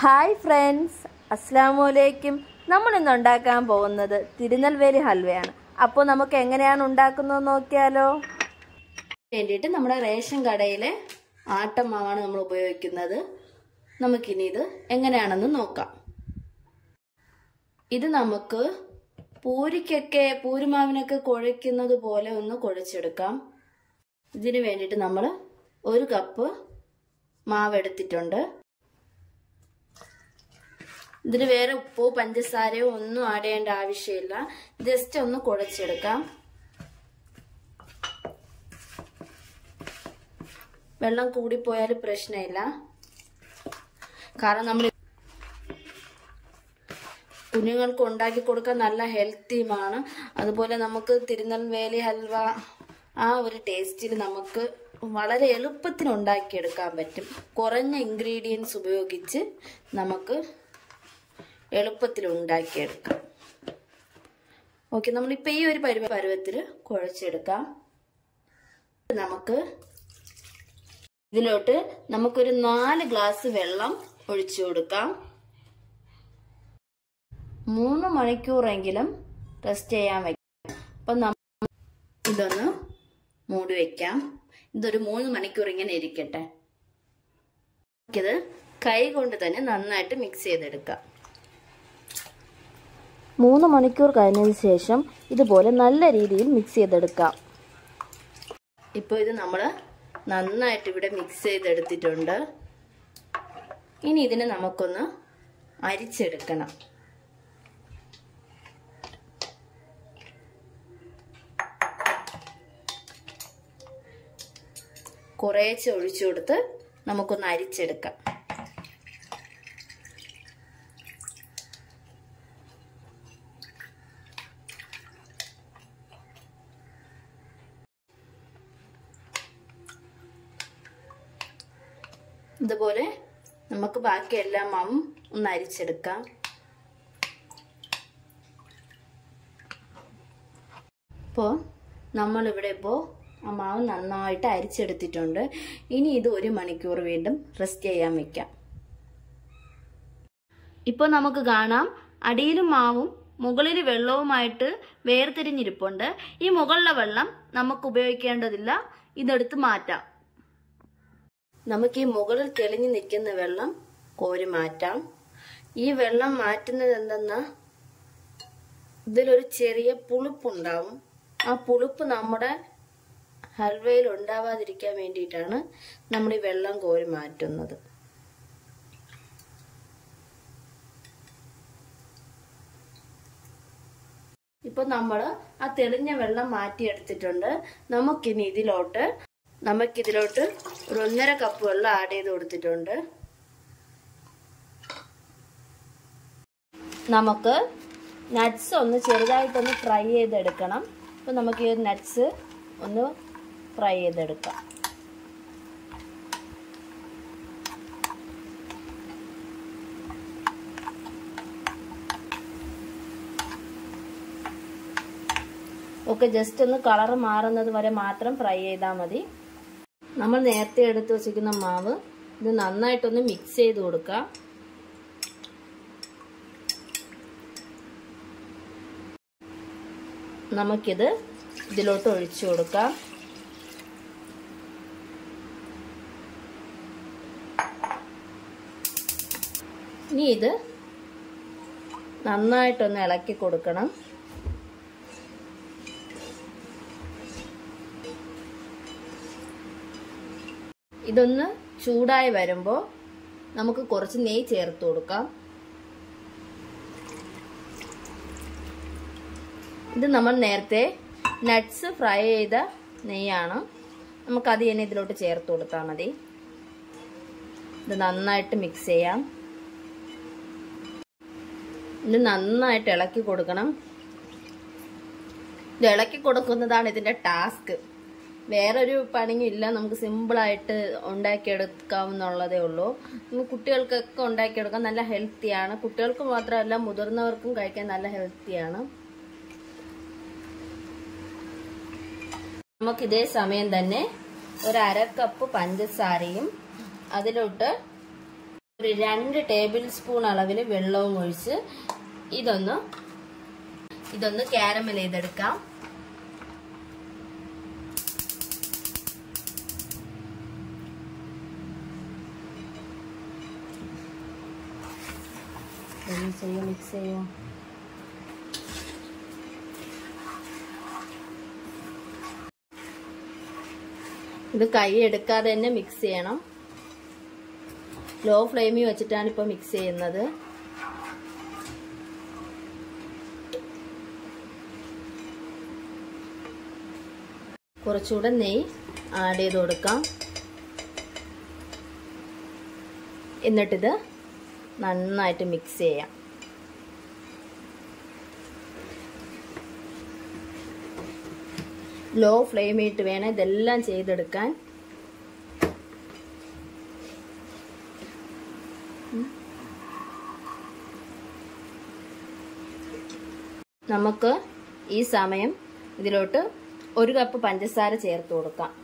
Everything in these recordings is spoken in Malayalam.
ഹായ് ഫ്രണ്ട്സ് അസ്സാമലൈക്കും നമ്മൾ ഇന്ന് ഉണ്ടാക്കാൻ പോകുന്നത് തിരുനെൽവേലി ഹൽവയാണ് അപ്പോൾ നമുക്ക് എങ്ങനെയാണ് ഉണ്ടാക്കുന്നത് നോക്കിയാലോ വേണ്ടിയിട്ട് നമ്മുടെ റേഷൻ കടയിലെ ആട്ടമാവാണ് നമ്മൾ ഉപയോഗിക്കുന്നത് നമുക്കിനി ഇത് എങ്ങനെയാണെന്ന് നോക്കാം ഇത് നമുക്ക് പൂരിക്കൊക്കെ പൂരിമാവിനൊക്കെ കുഴയ്ക്കുന്നത് പോലെ ഒന്ന് കുഴച്ചെടുക്കാം ഇതിന് വേണ്ടിയിട്ട് നമ്മൾ ഒരു കപ്പ് മാവ് എടുത്തിട്ടുണ്ട് ഇതിന് വേറെ ഉപ്പോ പഞ്ചസാരയോ ഒന്നും ആഡ് ചെയ്യേണ്ട ആവശ്യമില്ല ജസ്റ്റ് ഒന്ന് കുഴച്ചെടുക്കാം വെള്ളം കൂടിപ്പോയാൽ പ്രശ്നമില്ല കാരണം നമ്മൾ കുഞ്ഞുങ്ങൾക്ക് ഉണ്ടാക്കി കൊടുക്കാൻ നല്ല ഹെൽത്തിയുമാണ് അതുപോലെ നമുക്ക് തിരുനെൽവേലി ഹൽവ ആ ഒരു ടേസ്റ്റിൽ നമുക്ക് വളരെ എളുപ്പത്തിന് ഉണ്ടാക്കിയെടുക്കാൻ പറ്റും കുറഞ്ഞ ഇൻഗ്രീഡിയൻസ് ഉപയോഗിച്ച് നമുക്ക് എളുപ്പത്തിൽ ഉണ്ടാക്കിയെടുക്കാം ഓക്കെ നമ്മളിപ്പോൾ ഈ ഒരു പരുവ പരുവത്തിൽ കുഴച്ചെടുക്കാം നമുക്ക് ഇതിലോട്ട് നമുക്കൊരു നാല് ഗ്ലാസ് വെള്ളം ഒഴിച്ചു കൊടുക്കാം മൂന്ന് മണിക്കൂറെങ്കിലും റെസ്റ്റ് ചെയ്യാൻ വയ്ക്കാം അപ്പം നമ്മൾ ഇതൊന്ന് മൂടി വയ്ക്കാം ഇതൊരു മൂന്ന് മണിക്കൂർ ഇങ്ങനെ ഇരിക്കട്ടെ ഇത് കൈ കൊണ്ട് തന്നെ നന്നായിട്ട് മിക്സ് ചെയ്തെടുക്കാം മൂന്ന് മണിക്കൂർ കഴിഞ്ഞതിന് ശേഷം ഇതുപോലെ നല്ല രീതിയിൽ മിക്സ് ചെയ്തെടുക്കാം ഇപ്പോൾ ഇത് നമ്മൾ നന്നായിട്ട് ഇവിടെ മിക്സ് ചെയ്തെടുത്തിട്ടുണ്ട് ഇനി ഇതിനെ നമുക്കൊന്ന് അരിച്ചെടുക്കണം കുറേശ്ശെ ഒഴിച്ചു കൊടുത്ത് നമുക്കൊന്ന് അരിച്ചെടുക്കാം ഇതുപോലെ നമുക്ക് ബാക്കി എല്ലാ മാവും ഒന്ന് അരിച്ചെടുക്കാം ഇപ്പോൾ നമ്മളിവിടെ ഇപ്പോൾ ആ മാവ് നന്നായിട്ട് അരിച്ചെടുത്തിട്ടുണ്ട് ഇനി ഇത് ഒരു മണിക്കൂർ വീണ്ടും റെസ്റ്റ് ചെയ്യാൻ വെക്കാം ഇപ്പോൾ നമുക്ക് കാണാം അടിയിലും മാവും മുകളിൽ വെള്ളവുമായിട്ട് വേർതിരിഞ്ഞിരിപ്പുണ്ട് ഈ മുകളിലെ വെള്ളം നമുക്ക് ഉപയോഗിക്കേണ്ടതില്ല ഇതെടുത്ത് മാറ്റാം നമുക്ക് ഈ മുകളിൽ തെളിഞ്ഞു നിൽക്കുന്ന വെള്ളം കോരി മാറ്റാം ഈ വെള്ളം മാറ്റുന്നത് എന്തെന്നാ ഇതിലൊരു ചെറിയ പുളിപ്പുണ്ടാവും ആ പുളിപ്പ് നമ്മുടെ ഹൽവയിൽ ഉണ്ടാവാതിരിക്കാൻ വേണ്ടിയിട്ടാണ് നമ്മൾ ഈ വെള്ളം കോരി മാറ്റുന്നത് ഇപ്പൊ നമ്മൾ ആ തെളിഞ്ഞ വെള്ളം മാറ്റിയെടുത്തിട്ടുണ്ട് നമുക്കിനി ഇതിലോട്ട് നമുക്കിതിലോട്ട് ഒരു ഒന്നര കപ്പ് വെള്ളം ആഡ് ചെയ്ത് കൊടുത്തിട്ടുണ്ട് നമുക്ക് നട്ട്സ് ഒന്ന് ചെറുതായിട്ടൊന്ന് ഫ്രൈ ചെയ്തെടുക്കണം അപ്പോൾ നമുക്ക് ഈ നട്ട്സ് ഒന്ന് ഫ്രൈ ചെയ്തെടുക്കാം ഒക്കെ ജസ്റ്റ് ഒന്ന് കളർ മാറുന്നത് വരെ മാത്രം ഫ്രൈ ചെയ്താൽ മതി നമ്മൾ നേരത്തെ എടുത്ത് വെച്ചിരിക്കുന്ന മാവ് ഇത് നന്നായിട്ടൊന്ന് മിക്സ് ചെയ്ത് കൊടുക്കാം നമുക്കിത് ഇതിലോട്ട് ഒഴിച്ചു കൊടുക്കാം ഇനി ഇത് നന്നായിട്ടൊന്ന് ഇളക്കി കൊടുക്കണം ഇതൊന്ന് ചൂടായി വരുമ്പോൾ നമുക്ക് കുറച്ച് നെയ്യ് ചേർത്ത് കൊടുക്കാം ഇത് നമ്മൾ നേരത്തെ നട്ട്സ് ഫ്രൈ ചെയ്ത നെയ്യാണ് നമുക്കത് തന്നെ ഇതിലോട്ട് ചേർത്ത് കൊടുത്താൽ മതി ഇത് നന്നായിട്ട് മിക്സ് ചെയ്യാം ഇത് നന്നായിട്ട് ഇളക്കി കൊടുക്കണം ഇത് ഇളക്കി കൊടുക്കുന്നതാണ് ഇതിൻ്റെ ടാസ്ക് വേറൊരു പണിയും ഇല്ല നമുക്ക് സിമ്പിളായിട്ട് ഉണ്ടാക്കിയെടുക്കാവുന്നുള്ളതേ ഉള്ളൂ നമുക്ക് കുട്ടികൾക്കൊക്കെ ഉണ്ടാക്കിയെടുക്കാൻ നല്ല ഹെൽത്തിയാണ് കുട്ടികൾക്ക് മാത്രമല്ല മുതിർന്നവർക്കും കഴിക്കാൻ നല്ല ഹെൽത്തിയാണ് നമുക്ക് ഇതേ സമയം തന്നെ ഒരു അര കപ്പ് പഞ്ചസാരയും അതിലോട്ട് ഒരു രണ്ട് ടേബിൾ സ്പൂൺ അളവിൽ വെള്ളവും ഒഴിച്ച് ഇതൊന്ന് ഇതൊന്ന് കാരമൽ ചെയ്തെടുക്കാം മിക്സ് ചെയ്യോ മിക്സ് ചെയ്യോ ഇത് കൈ എടുക്കാതെ തന്നെ മിക്സ് ചെയ്യണം ലോ ഫ്ലെയിമിൽ വെച്ചിട്ടാണ് ഇപ്പോൾ മിക്സ് ചെയ്യുന്നത് കുറച്ചുകൂടെ നെയ്യ് ആഡ് ചെയ്ത് കൊടുക്കാം എന്നിട്ടിത് നന്നായിട്ട് മിക്സ് ചെയ്യാം ലോ ഫ്ലെയിമിട്ട് വേണം ഇതെല്ലാം ചെയ്തെടുക്കാൻ നമുക്ക് ഈ സമയം ഇതിലോട്ട് ഒരു കപ്പ് പഞ്ചസാര ചേർത്ത് കൊടുക്കാം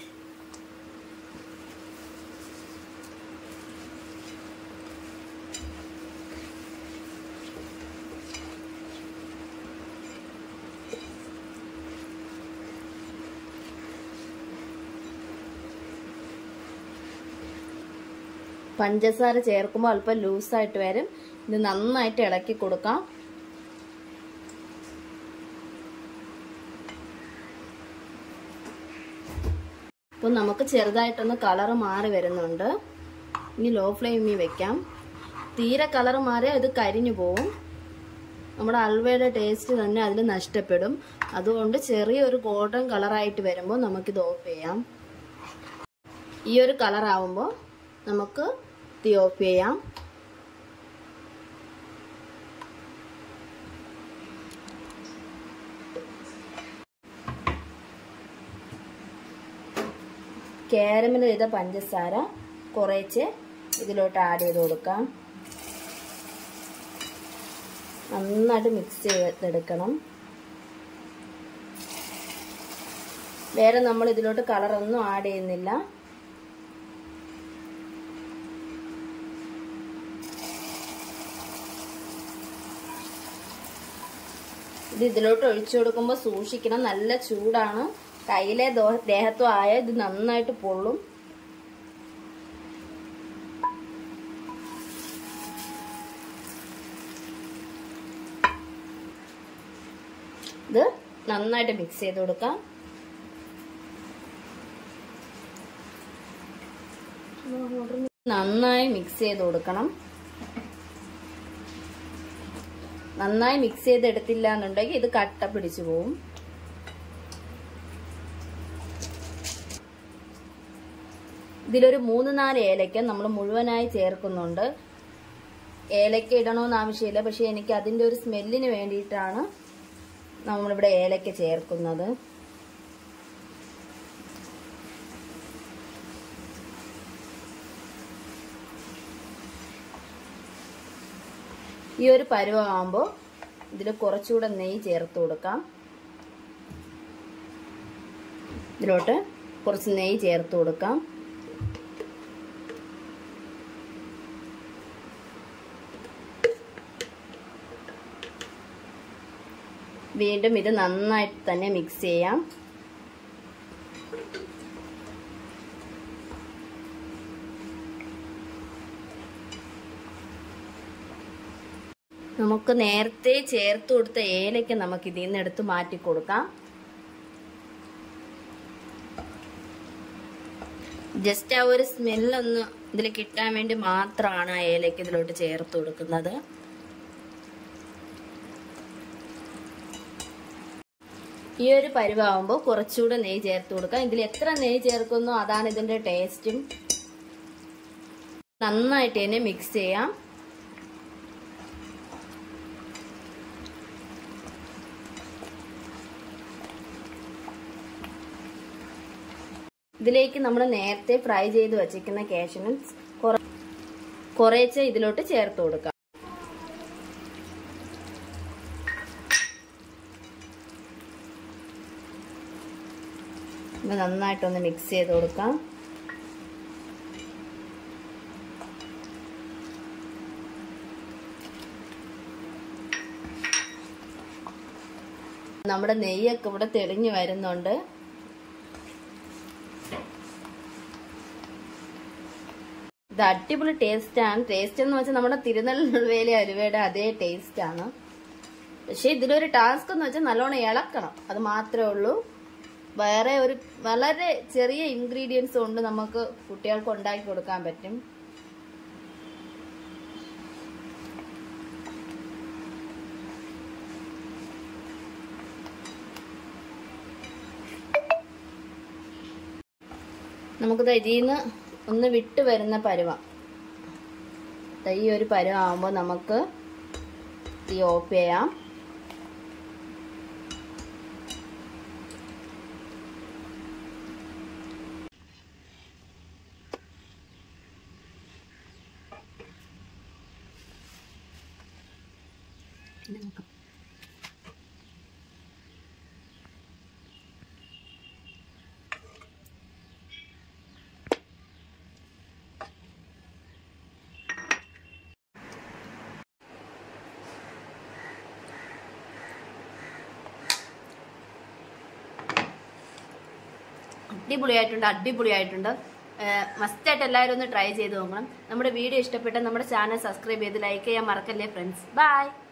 പഞ്ചസാര ചേർക്കുമ്പോൾ അല്പം ലൂസായിട്ട് വരും ഇത് നന്നായിട്ട് ഇളക്കി കൊടുക്കാം അപ്പം നമുക്ക് ചെറുതായിട്ടൊന്ന് കളറ് മാറി വരുന്നുണ്ട് ഇനി ലോ ഫ്ലെയിമിൽ വെക്കാം തീരെ കളറ് മാറിയാൽ ഇത് കരിഞ്ഞു പോവും നമ്മുടെ അൽവയുടെ ടേസ്റ്റ് തന്നെ അതിൽ നഷ്ടപ്പെടും അതുകൊണ്ട് ചെറിയൊരു ഗോൾഡൻ കളറായിട്ട് വരുമ്പോൾ നമുക്കിത് ഓഫ് ചെയ്യാം ഈ ഒരു കളറാവുമ്പോൾ നമുക്ക് തീ ഓഫ് ചെയ്യാം കാരമൽ ചെയ്ത പഞ്ചസാര കുറേച്ച് ഇതിലോട്ട് ആഡ് ചെയ്ത് കൊടുക്കാം നന്നായിട്ട് മിക്സ് ചെയ്തെടുക്കണം വേറെ നമ്മൾ ഇതിലോട്ട് കളറൊന്നും ആഡ് ചെയ്യുന്നില്ല ഇത് ഇതിലോട്ട് ഒഴിച്ചു കൊടുക്കുമ്പോൾ സൂക്ഷിക്കണം നല്ല ചൂടാണ് കയ്യിലെ ദേഹത്തും ആയ ഇത് നന്നായിട്ട് പൊള്ളും ഇത് നന്നായിട്ട് മിക്സ് ചെയ്ത് കൊടുക്കാം നന്നായി മിക്സ് ചെയ്ത് കൊടുക്കണം നന്നായി മിക്സ് ചെയ്തെടുത്തില്ല എന്നുണ്ടെങ്കിൽ ഇത് കട്ട പിടിച്ചു പോവും ഇതിലൊരു മൂന്ന് നാല് ഏലക്ക നമ്മൾ മുഴുവനായി ചേർക്കുന്നുണ്ട് ഏലക്ക ഇടണമെന്ന് ആവശ്യമില്ല പക്ഷെ എനിക്ക് അതിൻ്റെ ഒരു സ്മെല്ലിന് വേണ്ടിയിട്ടാണ് നമ്മളിവിടെ ഏലക്ക ചേർക്കുന്നത് ഈ ഒരു പരുവമാകുമ്പോൾ ഇതിൽ കുറച്ചുകൂടെ നെയ്യ് ചേർത്ത് കൊടുക്കാം ഇതിലോട്ട് കുറച്ച് നെയ്യ് ചേർത്ത് കൊടുക്കാം വീണ്ടും ഇത് നന്നായിട്ട് തന്നെ മിക്സ് ചെയ്യാം നമുക്ക് നേരത്തെ ചേർത്ത് കൊടുത്ത ഏലയ്ക്ക് നമുക്ക് ഇതിൽ നിന്ന് എടുത്ത് മാറ്റി കൊടുക്കാം ജസ്റ്റ് ആ ഒരു സ്മെല്ലൊന്ന് ഇതിൽ കിട്ടാൻ വേണ്ടി മാത്രമാണ് ആ ഏലയ്ക്ക് ഇതിലോട്ട് ചേർത്ത് കൊടുക്കുന്നത് ഈ ഒരു പരുവാകുമ്പോൾ കുറച്ചുകൂടെ നെയ്യ് ചേർത്ത് കൊടുക്കാം ഇതിൽ എത്ര നെയ്യ് ചേർക്കുന്നോ അതാണ് ഇതിന്റെ ടേസ്റ്റും നന്നായിട്ട് തന്നെ മിക്സ് ചെയ്യാം ഇതിലേക്ക് നമ്മൾ നേരത്തെ ഫ്രൈ ചെയ്ത് വച്ചിരിക്കുന്ന കാഷ്യൂനട്സ് കുറേശ്ശെ ഇതിലോട്ട് ചേർത്ത് കൊടുക്കാം ഇത് നന്നായിട്ടൊന്ന് മിക്സ് ചെയ്ത് കൊടുക്കാം നമ്മുടെ നെയ്യൊക്കെ ഇവിടെ തെളിഞ്ഞു വരുന്നുണ്ട് ഇത് അടിപൊളി ടേസ്റ്റ് ആണ് ടേസ്റ്റ് എന്ന് വെച്ചാൽ നമ്മുടെ തിരുനെൽവേലി അലുവയുടെ അതേ ടേസ്റ്റ് ആണ് പക്ഷെ ഇതിലൊരു ടാസ്ക് എന്ന് വെച്ചാൽ നല്ലോണം ഇളക്കണം അത് മാത്രമേ ഉള്ളൂ വേറെ ഒരു വളരെ ചെറിയ ഇൻഗ്രീഡിയൻസ് കൊണ്ട് നമുക്ക് കുട്ടികൾക്ക് ഉണ്ടാക്കി കൊടുക്കാൻ പറ്റും നമുക്കിത് ഇതിൽ നിന്ന് ഒന്ന് വിട്ട് വരുന്ന പരുവം ദാ ഈ ഒരു പരുവം ആകുമ്പോൾ നമുക്ക് തീ ഓഫ് ചെയ്യാം അടിപൊളിയായിട്ടുണ്ട് അടിപൊളിയായിട്ടുണ്ട് മസ്റ്റായിട്ട് എല്ലാവരും ഒന്ന് ട്രൈ ചെയ്ത് നോക്കണം നമ്മുടെ വീഡിയോ ഇഷ്ടപ്പെട്ട നമ്മുടെ ചാനൽ സബ്സ്ക്രൈബ് ചെയ്ത് ലൈക്ക് ചെയ്യാൻ മറക്കല്ലേ ഫ്രണ്ട്സ് ബൈ